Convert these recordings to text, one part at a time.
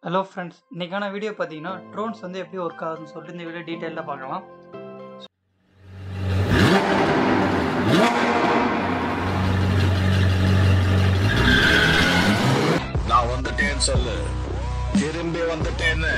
hello friends இன்னைக்கான video பார்த்தீங்கன்னா drones வந்து எப்படி ஒர்க் ஆகுதுன்னு சொல்லிட்டு இந்த வீடியோ டீட்டெயிலாக பார்க்கலாம் நான் வந்துட்டேன்னு சொல்லு திரும்பி வந்துட்டேன்னு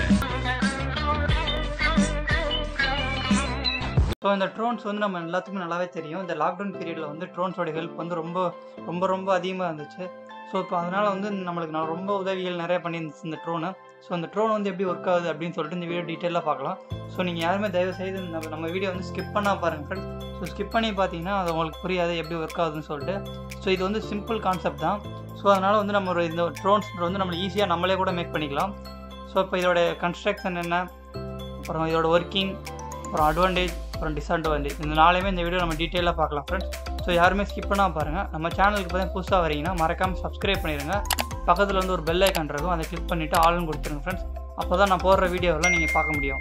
ஸோ இந்த ட்ரோன்ஸ் வந்து நம்ம எல்லாத்துக்கும் நல்லாவே தெரியும் இந்த லாக்டவுன் பீரியடில் வந்து ட்ரோன்ஸோட ஹெல்ப் வந்து ரொம்ப ரொம்ப ரொம்ப அதிகமாக இருந்துச்சு ஸோ இப்போ அதனால் வந்து நம்மளுக்கு நான் ரொம்ப உதவிகள் நிறைய பண்ணியிருந்துச்சு இந்த ட்ரோனு ஸோ அந்த ட்ரோன் வந்து எப்படி ஒர்க் ஆகுது அப்படின்னு சொல்லிட்டு இந்த வீடியோ டீட்டெயிலாக பார்க்கலாம் ஸோ நீங்கள் யாருமே தயவு செய்து நம்ம நம்ம வீடியோ வந்து ஸ்கிப் பண்ணால் பாருங்கள் ஃப்ரெண்ட்ஸ் ஸோ ஸ்கிப் பண்ணி பார்த்தீங்கன்னா அது உங்களுக்கு புரியாது எப்படி ஒர்க் ஆகுதுன்னு சொல்லிட்டு ஸோ இது வந்து சிம்பிள் கான்செப்ட் தான் ஸோ அதனால் வந்து நம்ம ஒரு இந்த ட்ரோன்ஸ் வந்து நம்ம ஈஸியாக நம்மளே கூட மேக் பண்ணிக்கலாம் ஸோ இப்போ இதோட கன்ஸ்ட்ரக்ஷன் என்ன அப்புறம் இதோட ஒர்க்கிங் அப்புறம் அட்வான்டேஜ் அப்புறம் டிஸ்அட்வான்டேஜ் இந்த நாளையுமே இந்த வீடியோ நம்ம டீட்டெயிலாக பார்க்கலாம் ஃப்ரெண்ட்ஸ் ஸோ யாருமே ஸ்கிப் பண்ணால் பாருங்கள் நம்ம சேனலுக்கு பார்த்தா புதுசாக வரீங்கன்னா மறக்காமல் சப்ஸ்கிரைப் பண்ணிடுங்க பக்கத்தில் வந்து ஒரு பெல் ஐக்கான் இருக்கும் அதை கிளிக் பண்ணிவிட்டு ஆல்னு கொடுத்துருங்க ஃப்ரெண்ட்ஸ் அப்போ தான் நான் போடுற வீடியோவெல்லாம் நீங்கள் பார்க்க முடியும்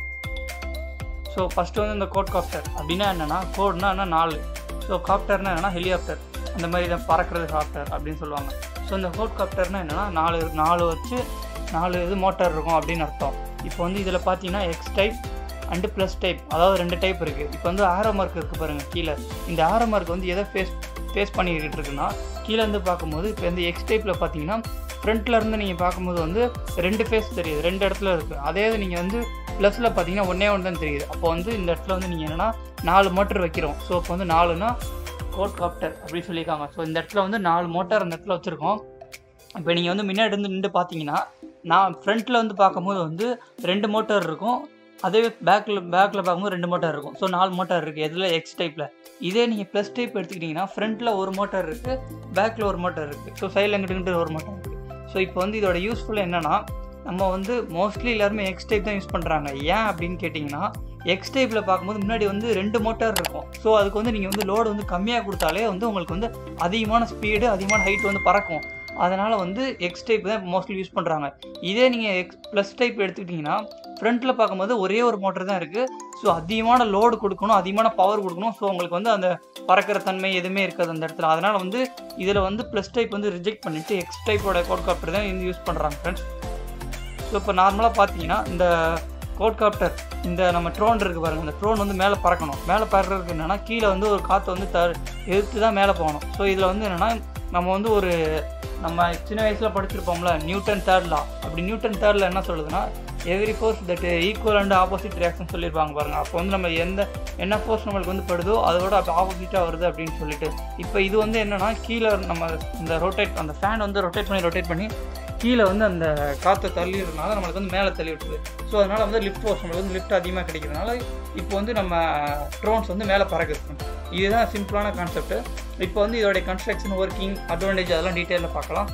ஸோ ஃபஸ்ட்டு வந்து இந்த கோட் காப்டர் அப்படின்னா என்னென்னா கோட்னா என்ன நாலு ஸோ காப்டர்னா என்னென்னா ஹெலிகாப்டர் அந்த மாதிரி இதை பறக்கிறது காப்டர் அப்படின்னு சொல்லுவாங்க ஸோ இந்த கோட் காப்டர்னா என்னென்னா நாலு நாலு வச்சு நாலு இது மோட்டார் இருக்கும் அப்படின்னு அர்த்தம் இப்போ வந்து இதில் பார்த்தீங்கன்னா X type and plus type அதாவது ரெண்டு டைப் இருக்குது இப்போ வந்து ஆரோ மார்க் இருக்குது பாருங்கள் கீழே இந்த ஆரோ மார்க் வந்து எதை ஃபேஸ் ஃபேஸ் பண்ணிக்கிட்டு இருக்குன்னா கீழே இருந்து பார்க்கும்போது இப்போ இந்த எக்ஸ் டைப்பில் பார்த்தீங்கன்னா ஃப்ரண்ட்டில் இருந்து நீங்கள் பார்க்கும்போது வந்து ரெண்டு ஃபேஸ் தெரியுது ரெண்டு இடத்துல இருக்குது அதே இது நீங்கள் வந்து ப்ளஸில் பார்த்தீங்கன்னா ஒன்றே ஒன்று தான் தெரியுது அப்போ வந்து இந்த இடத்துல வந்து நீங்கள் என்னென்னா நாலு மோட்டர் வைக்கிறோம் ஸோ இப்போ வந்து நாலுனா கோட் காப்டர் அப்படின்னு சொல்லியிருக்காங்க ஸோ இந்த இடத்துல வந்து நாலு மோட்டார் அந்த இடத்துல வச்சுருக்கோம் இப்போ நீங்கள் வந்து முன்னாடி இருந்து நின்று பார்த்தீங்கன்னா நான் ஃப்ரண்ட்டில் வந்து பார்க்கும்போது வந்து ரெண்டு மோட்டார் இருக்கும் அதே பேக்கில் பேக்கில் பார்க்கும்போது ரெண்டு மோட்டார் இருக்கும் ஸோ நாலு மோட்டார் இருக்குது எதில் எக்ஸ் டைப்பில் இதே நீங்கள் ப்ளஸ் டைப் எடுத்துக்கிட்டிங்கன்னா ஃப்ரண்ட்டில் ஒரு மோட்டார் இருக்குது பேக்கில் ஒரு மோட்டார் இருக்குது ஸோ சைடில் எங்கிட்டு ஒரு மோட்டார் இருக்குது ஸோ இப்போ வந்து இதோட யூஸ்ஃபுல் என்னென்னா நம்ம வந்து மோஸ்ட்லி எல்லாருமே எக்ஸ் டைப் தான் யூஸ் பண்ணுறாங்க ஏன் அப்படின்னு கேட்டிங்கன்னா எக்ஸ் டைப்பில் பார்க்கும்போது முன்னாடி வந்து ரெண்டு மோட்டார் இருக்கும் ஸோ அதுக்கு வந்து நீங்கள் வந்து லோடு வந்து கம்மியாக கொடுத்தாலே வந்து உங்களுக்கு வந்து அதிகமான ஸ்பீடு அதிகமான ஹைட் வந்து பறக்கும் அதனால் வந்து எக்ஸ் டைப் தான் மோஸ்ட்லி யூஸ் பண்ணுறாங்க இதே நீங்கள் எக்ஸ் ப்ளஸ் டைப் எடுத்துக்கிட்டிங்கன்னா ஃப்ரண்ட்டில் பார்க்கும்போது ஒரே ஒரு மோட்டர் தான் இருக்குது ஸோ அதிகமான லோடு கொடுக்கணும் அதிகமான பவர் கொடுக்கணும் ஸோ உங்களுக்கு வந்து அந்த பறக்கிற தன்மை எதுவுமே இருக்காது அந்த இடத்துல அதனால் வந்து இதில் வந்து ப்ளஸ் டைப் வந்து ரிஜெக்ட் பண்ணிவிட்டு எக்ஸ் டைப்போட கோட்காப்டர் தான் வந்து யூஸ் பண்ணுறாங்க ஃப்ரெண்ட்ஸ் ஸோ இப்போ நார்மலாக பார்த்தீங்கன்னா இந்த கோட்காப்டர் இந்த நம்ம ட்ரோன் இருக்குது பாருங்கள் இந்த ட்ரோன் வந்து மேலே பறக்கணும் மேலே பறக்கிறதுக்கு என்னென்னா கீழே வந்து ஒரு காற்று வந்து த எதிர்த்து தான் மேலே போகணும் ஸோ இதில் வந்து என்னென்னா நம்ம வந்து ஒரு நம்ம சின்ன வயசில் படிச்சிருப்போம்ல நியூட்டன் தேர்ட் லா அப்படி நியூட்டன் தேர்டில் என்ன சொல்லுதுன்னா every force that equal and opposite reaction சொல்லியிருப்பாங்க பாருங்கள் அப்போ வந்து நம்ம எந்த என்ன ஃபோர்ஸ் நம்மளுக்கு வந்து படுதோ அதோட அப்போ ஆப்போசிட்டாக வருது அப்படின்னு சொல்லிட்டு இப்போ இது வந்து என்னென்னா கீழே நம்ம இந்த ரொட்டேட் அந்த ஃபேன் வந்து ரொட்டேட் பண்ணி ரொட்டேட் பண்ணி கீழே வந்து அந்த காற்றை தள்ளிடுறதுனால நம்மளுக்கு வந்து மேலே தள்ளி விட்டுருது ஸோ அதனால் வந்து லிஃப்ட் ஃபோர்ஸ் நம்மளுக்கு வந்து லிஃப்ட் அதிகமாக கிடைக்கிறதுனால இப்போ வந்து நம்ம ட்ரோன்ஸ் வந்து மேலே பறக்குது இதுதான் சிம்பிளான கான்செப்ட் இப்போ வந்து இதோடைய கன்ஸ்ட்ரக்ஷன் ஒர்க்கிங் அட்வான்டேஜ் அதெல்லாம் டீட்டெயிலில் பார்க்கலாம்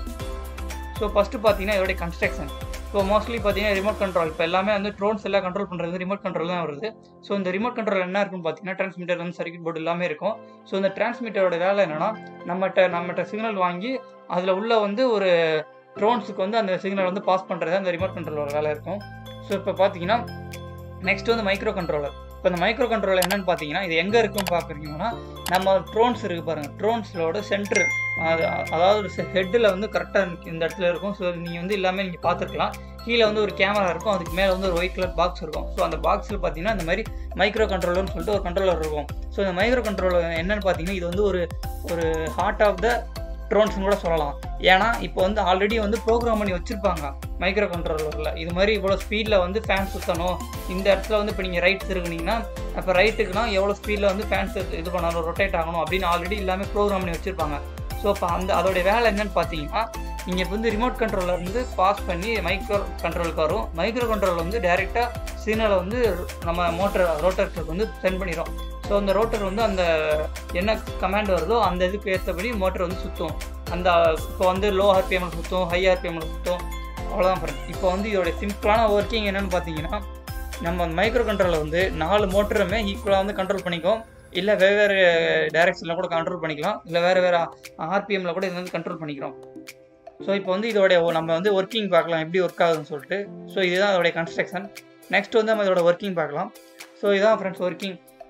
ஸோ ஃபஸ்ட்டு பார்த்தீங்கன்னா இதோடைய கன்ஸ்ட்ரக்ஷன் இப்போ மோஸ்ட்லி பார்த்தீங்கன்னா ரிமோட் கண்ட்ரோல் இப்போ எல்லாமே வந்து ட்ரோன்ஸ் எல்லாம் கண்ட்ரோல் பண்ணுறது ரிமோட் கண்ட்ரோல் தான் வருது ஸோ இந்த ரிமோட் கண்ட்ரோல் என்ன இருக்குன்னு பார்த்தீங்கன்னா டிரான்ஸ்மிட்டர் வந்து சர்க்கிட் போர்டு எல்லாமே இருக்கும் ஸோ இந்த டிரான்ஸ்மிட்டரோட வேலை என்னன்னா நம்மகிட்ட நம்மகிட்ட சிக்னல் வாங்கி அதில் உள்ள வந்து ஒரு ட்ரோன்ஸுக்கு வந்து அந்த சிக்னல் வந்து பாஸ் பண்ணுறது அந்த ரிமோட் கண்ட்ரோலோட வேலை இருக்கும் ஸோ இப்போ பார்த்தீங்கன்னா நெக்ஸ்ட் வந்து மைக்ரோ கண்ட்ரோலர் இப்போ இந்த மைக்ரோ கண்ட்ரோலர் என்னன்னு பார்த்தீங்கன்னா இது எங்கே இருக்குன்னு பார்க்குறீங்கன்னா நம்ம ட்ரோன்ஸ் இருக்குது பாருங்கள் ட்ரோன்ஸோட சென்டர் அது அதாவது ஹெட்டில் வந்து கரெக்டாக இந்த இடத்துல இருக்கும் ஸோ நீங்கள் வந்து எல்லாமே நீங்கள் பார்த்துருக்கலாம் கீழே வந்து ஒரு கேமரா இருக்கும் அதுக்கு மேலே வந்து ஒரு ஒயிட் கலர் பாக்ஸ் இருக்கும் ஸோ அந்த பாக்ஸில் பார்த்தீங்கன்னா இந்த மாதிரி மைக்ரோ கண்ட்ரோலர்னு சொல்லிட்டு ஒரு கண்ட்ரோலர் இருக்கும் ஸோ இந்த மைக்ரோ கண்ட்ரோலர் என்னன்னு பார்த்தீங்கன்னா இது வந்து ஒரு ஒரு ஹார்ட் ஆஃப் த ட்ரோன்ஸ்னு கூட சொல்லலாம் ஏன்னா இப்போ வந்து ஆல்ரெடி வந்து ப்ரோக்ராம் பண்ணி வச்சுருப்பாங்க மைக்ரோ கண்ட்ரோலரில் இது மாதிரி இவ்வளோ ஸ்பீடில் வந்து ஃபேன் சுற்றணும் இந்த இடத்துல வந்து இப்போ நீங்கள் ரைட் திருகுனீங்கன்னா அப்போ ரைட்டுக்குனா எவ்வளோ ஸ்பீடில் வந்து ஃபேன்ஸ் இது பண்ணணும் ரொட்டேட் ஆகணும் அப்படின்னு ஆல்ரெடி எல்லாமே ப்ரோக்ராம் பண்ணி வச்சுருப்பாங்க ஸோ அப்போ அந்த அதோடைய வேலை என்னன்னு பார்த்தீங்கன்னா நீங்கள் இப்போ வந்து ரிமோட் கண்ட்ரோலர் வந்து பாஸ் பண்ணி மைக்ரோ கண்ட்ரோலுக்கு வரும் மைக்ரோ கண்ட்ரோல் வந்து டேரெக்டாக சிக்னலை வந்து நம்ம மோட்டர் ரோட்டருக்கு வந்து சென்ட் பண்ணிடும் ஸோ அந்த ரோட்டர் வந்து அந்த என்ன கமாண்ட் வருதோ அந்த இதுக்கு ஏற்றபடி மோட்டர் வந்து சுற்றும் அந்த இப்போ வந்து லோ ஆர்பிஎம்மில் சுற்றும் ஹை ஆர்பிஎம்மில் சுற்றும் அவ்வளோதான் ஃப்ரெண்ட் இப்போ வந்து இதோட சிம்பிளான ஒர்க்கிங் என்னென்னு பார்த்தீங்கன்னா நம்ம மைக்ரோ கண்ட்ரோலில் வந்து நாலு மோட்டருமே ஈக்குவலாக வந்து கண்ட்ரோல் பண்ணிக்கும் இல்லை வெவ்வேறு டைரக்ஷனில் கூட கண்ட்ரோல் பண்ணிக்கலாம் இல்லை வேறு வேறு ஆர்பிஎம்மில் கூட இது வந்து கண்ட்ரோல் பண்ணிக்கிறோம் ஸோ இப்போ வந்து இதோடைய நம்ம வந்து ஒர்க்கிங் பார்க்கலாம் எப்படி ஒர்க் ஆகுதுன்னு சொல்லிட்டு ஸோ இதுதான் அதோடைய கன்ஸ்ட்ரக்ஷன் நெக்ஸ்ட் வந்து நம்ம இதோட ஒர்க்கிங் பார்க்கலாம் ஸோ இதுதான் ஃப்ரெண்ட்ஸ் ஒர்க்கிங்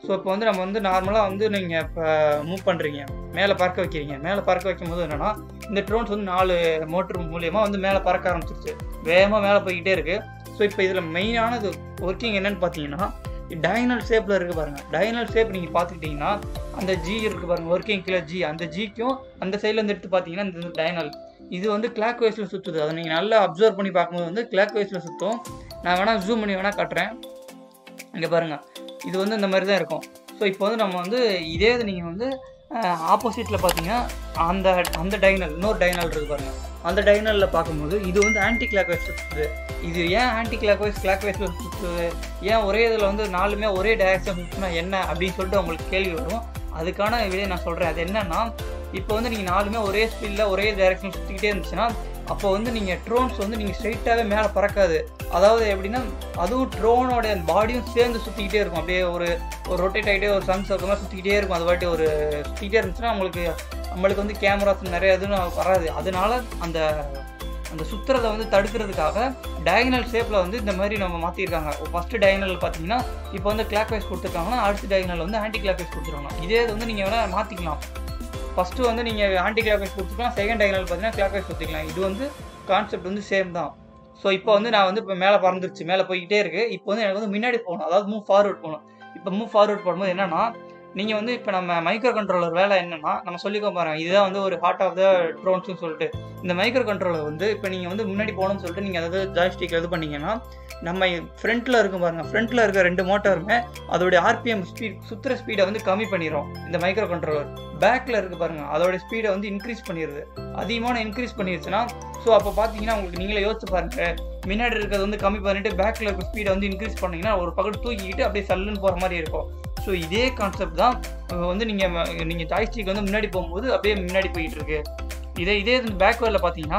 ஸோ இப்போ வந்து நம்ம வந்து நார்மலாக வந்து நீங்கள் இப்போ மூவ் பண்ணுறீங்க மேலே பறக்க வைக்கிறீங்க மேலே பறக்க வைக்கும் போது என்னென்னா இந்த ட்ரோன்ஸ் வந்து நாலு மோட்டர் மூலியமாக வந்து மேலே பறக்க ஆரம்பிச்சிருச்சு வேகமாக மேலே போய்கிட்டே இருக்குது ஸோ இப்போ இதில் மெயினானது ஒர்க்கிங் என்னன்னு பார்த்தீங்கன்னா டயனல் ஷேப்பில் இருக்குது பாருங்கள் டயனல் ஷேப் நீங்கள் பார்த்துக்கிட்டிங்கன்னா அந்த ஜி இருக்குது பாருங்கள் ஒர்க்கிங் கீழே ஜி அந்த ஜிக்கும் அந்த சைட்லேருந்து எடுத்து பார்த்தீங்கன்னா இந்த டயனல் இது வந்து கிளாக் வைஸில் சுற்றுது அதை நீங்கள் நல்லா அப்சர்வ் பண்ணி பார்க்கும்போது வந்து கிளாக் வைஸில் சுற்றும் நான் வேணால் ஜூம் பண்ணி வேணால் காட்டுறேன் இங்கே பாருங்கள் இது வந்து இந்த மாதிரி தான் இருக்கும் ஸோ இப்போ வந்து நம்ம வந்து இதே இது நீங்கள் வந்து ஆப்போசிட்டில் பார்த்தீங்கன்னா அந்த அந்த டைனல் இன்னொரு டைனல் இருக்குது பாருங்கள் அந்த டைனலில் பார்க்கும்போது இது வந்து ஆன்டி கிளாக் வைஸ் சுற்றுது இது ஏன் ஆன்டி கிளாக் வைஸ் கிளாக் வைஸில் சுற்றுது ஏன் ஒரே இதில் வந்து நாலுமே ஒரே டைரக்ஷன் சுற்றுனா என்ன அப்படின்னு சொல்லிட்டு உங்களுக்கு கேள்வி வரும் அதுக்கான விடையை நான் சொல்கிறேன் அது என்னன்னா இப்போ வந்து நீங்கள் நாலுமே ஒரே ஸ்பீடில் ஒரே டைரக்ஷன் சுற்றிக்கிட்டே இருந்துச்சுன்னா அப்போ வந்து நீங்கள் ட்ரோன்ஸ் வந்து நீங்கள் ஸ்ட்ரைட்டாகவே மேலே பறக்காது அதாவது எப்படின்னா அதுவும் ட்ரோனோட பாடியும் சேர்ந்து சுற்றிக்கிட்டே இருக்கும் அப்படியே ஒரு ஒரு ரொட்டேட் ஆகிட்டே ஒரு சன் சர்க்கிள் மாதிரி சுற்றிக்கிட்டே இருக்கும் அது வாட்டி ஒரு சுற்றிக்கிட்டே இருந்துச்சுன்னா உங்களுக்கு நம்மளுக்கு வந்து கேமராஸ் நிறைய இதுவும் வராது அதனால அந்த அந்த சுற்றுறதை வந்து தடுக்கிறதுக்காக டயகனல் ஷேப்பில் வந்து இந்த மாதிரி நம்ம மாற்றிருக்காங்க ஃபஸ்ட்டு டயகனல் பார்த்தீங்கன்னா இப்போ வந்து கிளாக் வைஸ் கொடுத்துருக்காங்கன்னா அடுத்த டயகனல் வந்து ஆன்டி கிளாக் வைஸ் கொடுத்துருக்காங்க இதே இது வந்து நீங்கள் வேணால் மாற்றிக்கலாம் ஃபஸ்ட்டு வந்து நீங்கள் ஆன்டி கிளாக் வைஸ் கொடுத்துக்கலாம் செகண்ட் டயகனல் பார்த்தீங்கன்னா கிளாக் வைஸ் கொடுத்துக்கலாம் இது வந்து கான்செப்ட் வந்து சேம் தான் ஸோ இப்போ வந்து நான் வந்து இப்போ மேலே பறந்துருச்சு மேலே போய்கிட்டே இருக்குது இப்போ வந்து எனக்கு வந்து முன்னாடி போகணும் அதாவது மூவ் ஃபார்வர்ட் போகணும் இப்போ மூவ் ஃபார்வர்ட் போடும்போது என்னன்னா நீங்கள் வந்து இப்போ நம்ம மைக்ரோ கண்ட்ரோலர் வேலை என்னன்னா நம்ம சொல்லிக்கோ பாருங்க இதுதான் வந்து ஒரு ஹார்ட் ஆஃப் த ட்ரோன்ஸ்னு சொல்லிட்டு இந்த மைக்ரோ கண்ட்ரோலர் வந்து இப்போ நீங்கள் வந்து முன்னாடி போகணும்னு சொல்லிட்டு நீங்கள் அதாவது ஜாய்ஸ்டிக் இது பண்ணீங்கன்னா நம்ம ஃப்ரண்ட்டில் இருக்கும் பாருங்க ஃப்ரண்ட்டில் இருக்க ரெண்டு மோட்டருமே அதோடைய ஆர்பிஎம் ஸ்பீட் சுற்றுற ஸ்பீடை வந்து கம்மி பண்ணிடும் இந்த மைக்ரோ கண்ட்ரோலர் பேக்கில் இருக்கு பாருங்க அதோட ஸ்பீடை வந்து இன்க்ரீஸ் பண்ணிடுது அதிகமான இன்க்ரீஸ் பண்ணிருச்சுன்னா ஸோ அப்போ பார்த்தீங்கன்னா உங்களுக்கு நீங்களே யோசிச்சு பாருங்க முன்னாடி இருக்கிறது வந்து கம்மி பண்ணிட்டு பேக்கில் இருக்க ஸ்பீடை வந்து இன்க்ரீஸ் பண்ணீங்கன்னா ஒரு பக்கத்து தூக்கிக்கிட்டு அப்படியே சல்லுன்னு போகிற மாதிரி இருக்கும் ஸோ இதே கான்செப்ட் தான் வந்து நீங்கள் நீங்கள் ஜாய்ஸ்டிக் வந்து முன்னாடி போகும்போது அப்படியே முன்னாடி போயிட்டு இருக்கு இதே இதே பேக்வேர்டில் பார்த்தீங்கன்னா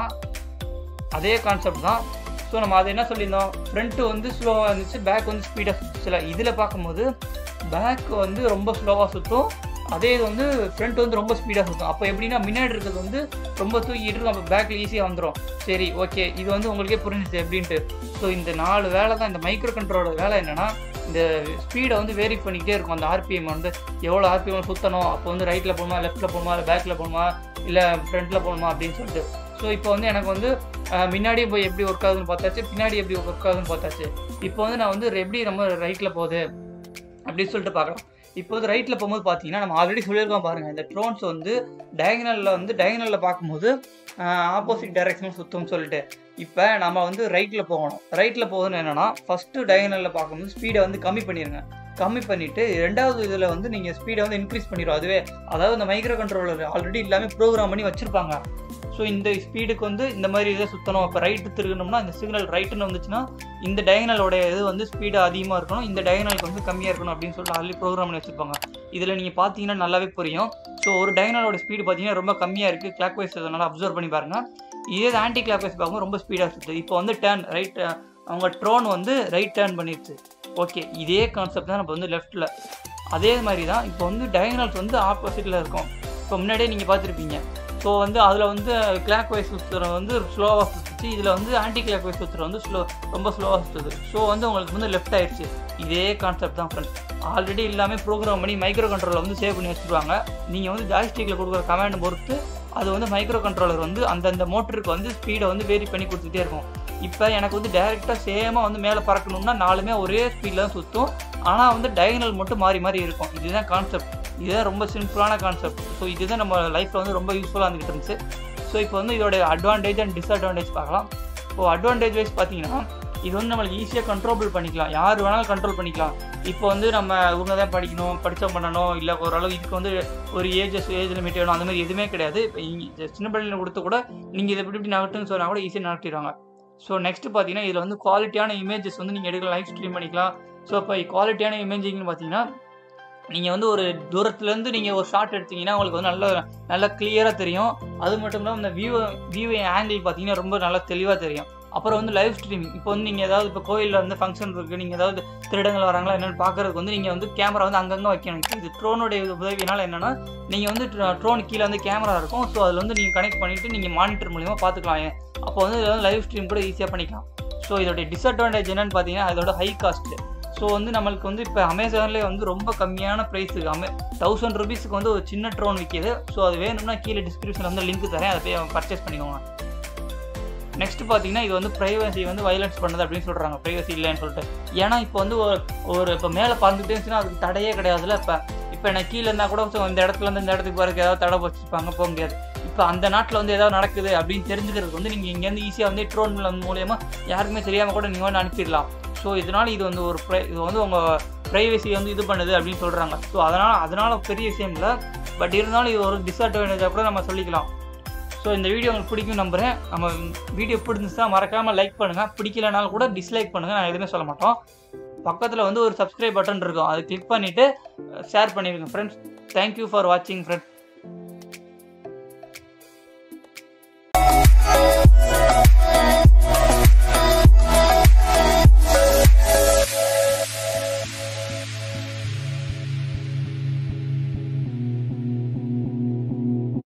அதே கான்செப்ட் தான் ஸோ நம்ம அதை என்ன சொல்லியிருந்தோம் ஃப்ரண்ட்டு வந்து ஸ்லோவாக இருந்துச்சு பேக் வந்து ஸ்பீடாக சுற்றுச்சுல இதில் பார்க்கும்போது பேக் வந்து ரொம்ப ஸ்லோவாக சுற்றும் அதே இது வந்து ஃப்ரண்ட் வந்து ரொம்ப ஸ்பீடாக சுற்றும் அப்போ எப்படின்னா முன்னாடி இருக்கிறது வந்து ரொம்ப தூக்கிட்டு இருக்கும் அப்போ பேக்கில் ஈஸியாக வந்துடும் சரி ஓகே இது வந்து உங்களுக்கே புரிஞ்சிச்சு எப்படின்ட்டு ஸோ இந்த நாலு வேலை தான் இந்த மைக்ரோ கண்ட்ரோலோட வேலை என்னென்னா இந்த ஸ்பீடை வந்து வேரி பண்ணிக்கிட்டே இருக்கும் அந்த ஆர்பிஎம் வந்து எவ்வளோ ஆர்பிஎம் சுற்றணும் அப்போ வந்து ரைட்டில் போகணுமா லெஃப்ட்டில் போகணுமா இல்லை பேக்கில் போகணுமா இல்லை ஃப்ரண்ட்டில் போகணுமா அப்படின்னு சொல்லிட்டு ஸோ இப்போ வந்து எனக்கு வந்து முன்னாடியே போய் எப்படி ஒர்க் ஆகுதுன்னு பார்த்தாச்சு பின்னாடி எப்படி ஒர்க் ஆகுதுன்னு பார்த்தாச்சு இப்போ வந்து நான் வந்து எப்படி நம்ம ரைட்டில் போகுது அப்படின்னு சொல்லிட்டு பார்க்கலாம் இப்போ வந்து ரைட்டில் போகும்போது பார்த்தீங்கன்னா நம்ம ஆல்ரெடி சொல்லியிருக்கோம் பாருங்கள் இந்த ட்ரோன்ஸ் வந்து டயகனலில் வந்து டயகனலில் பார்க்கும்போது ஆப்போசிட் டைரக்ஷன் சுத்தம்னு சொல்லிட்டு இப்போ நம்ம வந்து ரைட்டில் போகணும் ரைட்டில் போகணும்னு என்னென்னா ஃபஸ்ட்டு டயகனலில் பார்க்கும்போது ஸ்பீடை வந்து கம்மி பண்ணிடுங்க கம்மி பண்ணிவிட்டு ரெண்டாவது இதில் வந்து நீங்கள் ஸ்பீடை வந்து இன்க்ரீஸ் பண்ணிடும் அதுவே அதாவது இந்த மைக்ரோ கண்ட்ரோலர் ஆல்ரெடி எல்லாமே ப்ரோக்ராம் பண்ணி வச்சுருப்பாங்க ஸோ இந்த ஸ்பீடுக்கு வந்து இந்த மாதிரி இதை சுற்றணும் இப்போ ரைட்டு திருகணும்னா இந்த சிக்னல் ரைட்டுன்னு வந்துச்சுன்னா இந்த டயகனலோட இது வந்து ஸ்பீடு அதிகமாக இருக்கணும் இந்த டயகனலுக்கு வந்து கம்மியாக இருக்கணும் அப்படின்னு சொல்லிட்டு ஆல்ரெடி ப்ரோக்ராம் பண்ணி வச்சுருப்பாங்க இதில் நீங்கள் பார்த்தீங்கன்னா நல்லாவே புரியும் ஸோ ஒரு டயகனலோட ஸ்பீடு பார்த்தீங்கன்னா ரொம்ப கம்மியாக இருக்குது கிளாக் வைஸ் அதனால் அப்சர்வ் பண்ணி பாருங்கள் இதே ஆன்டி கிளாக் வைஸ் பார்க்கும்போது ரொம்ப ஸ்பீடாக சுற்றுது இப்போ வந்து டேர்ன் ரைட் அவங்க ட்ரோன் வந்து ரைட் டேர்ன் பண்ணிடுச்சு ஓகே இதே கான்செப்ட் தான் நம்ம வந்து லெஃப்ட்டில் அதே மாதிரி தான் இப்போ வந்து டயகனல்ஸ் வந்து ஆப்போசிட்டில் இருக்கும் இப்போ முன்னாடியே நீங்கள் பார்த்துருப்பீங்க ஸோ வந்து அதில் வந்து கிளாக் வைஸ் சுற்றுற வந்து ஸ்லோவாக சுற்றுச்சு இதில் வந்து ஆன்டி கிளாக் வைஸ் சுற்றுற வந்து ஸ்லோ ரொம்ப ஸ்லோவாக சுற்றுது ஸோ வந்து உங்களுக்கு வந்து லெஃப்ட் ஆயிடுச்சு இதே கான்செப்ட் தான் ஃப்ரெண்ட்ஸ் ஆல்ரெடி எல்லாமே ப்ரோக்ராம் பண்ணி மைக்ரோ கண்ட்ரோலில் வந்து சேவ் பண்ணி வச்சுருவாங்க நீங்கள் வந்து ஜாய்ஸ்டிக்கில் கொடுக்குற கமாண்ட் பொறுத்து அது வந்து மைக்ரோ கண்ட்ரோலர் வந்து அந்தந்த மோட்டருக்கு வந்து ஸ்பீடை வந்து வேரி பண்ணி கொடுத்துட்டே இருக்கும் இப்போ எனக்கு வந்து டைரெக்டாக சேமாக வந்து மேலே பறக்கணும்னா நாலுமே ஒரே ஸ்பீடில் தான் சுற்றும் ஆனால் வந்து டயகனல் மட்டும் மாறி மாறி இருக்கும் இதுதான் கான்செப்ட் இதுதான் ரொம்ப சிம்பிளான கான்செப்ட் ஸோ இதுதான் நம்ம லைஃப்பில் வந்து ரொம்ப யூஸ்ஃபுல்லாக இருந்துகிட்டு இருந்துச்சு ஸோ இப்போ வந்து இதோட அட்வான்டேஜ் அண்ட் டிஸ்அட்வான்டேஜ் பார்க்கலாம் இப்போ அட்வான்டேஜ் வைஸ் பார்த்தீங்கன்னா இது வந்து நம்மளுக்கு ஈஸியாக கண்ட்ரோல் பண்ணிக்கலாம் யார் வேணாலும் கண்ட்ரோல் பண்ணிக்கலாம் இப்போ வந்து நம்ம இவங்க தான் படிக்கணும் படித்தா பண்ணணும் இல்லை ஓரளவு இதுக்கு வந்து ஒரு ஏஜஸ் ஏஜ் லிமிட் வேணும் அந்த மாதிரி எதுவுமே கிடையாது இப்போ இங்கே சின்ன பிள்ளைங்க கொடுத்து கூட நீங்கள் இதை இப்படி இப்படி நகட்டுன்னு சொன்னால் கூட ஈஸியாக நகட்டிடுவாங்க ஸோ நெக்ஸ்ட் பார்த்தீங்கன்னா இதில் வந்து குவாலிட்டியான இமேஜஸ் வந்து நீங்கள் எடுக்கலாம் லைவ் ஸ்ட்ரீம் பண்ணிக்கலாம் ஸோ இப்போ குவாலிட்டியான இமேஜிங்னு பார்த்தீங்கன்னா நீங்கள் வந்து ஒரு தூரத்துலேருந்து நீங்கள் ஒரு ஷாட் எடுத்தீங்கன்னா உங்களுக்கு வந்து நல்ல நல்லா கிளியராக தெரியும் அது மட்டும் இல்லாமல் இந்த வியூ வியூ ஆங்கிள் பார்த்தீங்கன்னா ரொம்ப நல்லா தெளிவாக தெரியும் அப்புறம் வந்து லைவ் ஸ்ட்ரீமிங் இப்போ வந்து நீங்கள் ஏதாவது இப்போ கோயிலில் வந்து ஃபங்க்ஷன் இருக்குது நீங்கள் ஏதாவது திருடங்கள் வராங்களா என்னென்னு பார்க்குறதுக்கு வந்து நீங்கள் வந்து கேமரா வந்து அங்கங்கே வைக்கணும் இப்போ இது ட்ரோனுடைய உதவினால என்னென்னா நீங்கள் வந்து ட்ரோன் கீழே வந்து கேமரா இருக்கும் ஸோ அதில் வந்து நீங்கள் கனெக்ட் பண்ணிவிட்டு நீங்கள் மானிட்டர் மூலிமா பார்த்துக்கலாம் அப்போ வந்து இதில் வந்து லைவ் ஸ்ட்ரீம் கூட ஈஸியாக பண்ணிக்கலாம் ஸோ இதோடைய டிஸ்அட்வான்டேஜ் என்னென்னு பார்த்தீங்கன்னா அதோட ஹை காஸ்ட்டு ஸோ வந்து நம்மளுக்கு வந்து இப்போ அமேசான்லேயே வந்து ரொம்ப கம்மியான ப்ரைஸுக்கு அமே தௌசண்ட் ருபீஸுக்கு வந்து ஒரு சின்ன ட்ரோன் விற்கிது ஸோ அது வேணும்னா கீழே டிஸ்கிரிப்ஷனில் வந்து லிங்க் தரேன் அதை போய் பர்ச்சேஸ் பண்ணிக்கோங்க நெக்ஸ்ட் பார்த்தீங்கன்னா இது வந்து ப்ரைவசி வந்து வயலன்ஸ் பண்ணுது அப்படின்னு சொல்கிறாங்க ப்ரைவசி இல்லைன்னு சொல்லிட்டு ஏன்னா இப்போ வந்து ஒரு ஒரு இப்போ மேலே பறந்துட்டே இருந்துச்சுன்னா அதுக்கு தடையே கிடையாதுல்ல இப்போ இப்போ எனக்கு கீழே இருந்தால் கூட so இந்த இடத்துல இருந்து இந்த இடத்துக்கு போகிறதுக்கு ஏதாவது தடை வச்சுருப்பாங்க போக முடியாது இப்போ அந்த நாட்டில் வந்து ஏதாவது நடக்குது அப்படின்னு தெரிஞ்சுக்கிறதுக்கு வந்து நீங்கள் இங்கேருந்து ஈஸியாக வந்து ட்ரோன் மூலயமா யாருக்குமே தெரியாமல் கூட நீங்கள் வந்து அனுப்பிடலாம் ஸோ இதனால் இது வந்து ஒரு ப்ரை இது வந்து உங்கள் ப்ரைவசி வந்து இது பண்ணுது அப்படின்னு சொல்கிறாங்க ஸோ அதனால் அதனால் பெரிய விஷயம் இல்லை பட் இருந்தாலும் இது ஒரு டிஸ்அட்வான்டேஜாக கூட நம்ம சொல்லிக்கலாம் ஸோ இந்த வீடியோ உங்களுக்கு பிடிக்கும் நம்புகிறேன் நம்ம வீடியோ பிடிச்சிருந்தா மறக்காமல் லைக் பண்ணுங்கள் பிடிக்கலனாலும் கூட டிஸ்லைக் பண்ணுங்கள் நான் எதுவுமே சொல்ல மாட்டோம் பக்கத்தில் வந்து ஒரு சப்ஸ்கிரைப் பட்டன் இருக்கும் அதை கிளிக் பண்ணிவிட்டு ஷேர் பண்ணிடுங்க ஃப்ரெண்ட்ஸ் தேங்க்யூ ஃபார் வாட்சிங் ஃப்ரெண்ட்ஸ்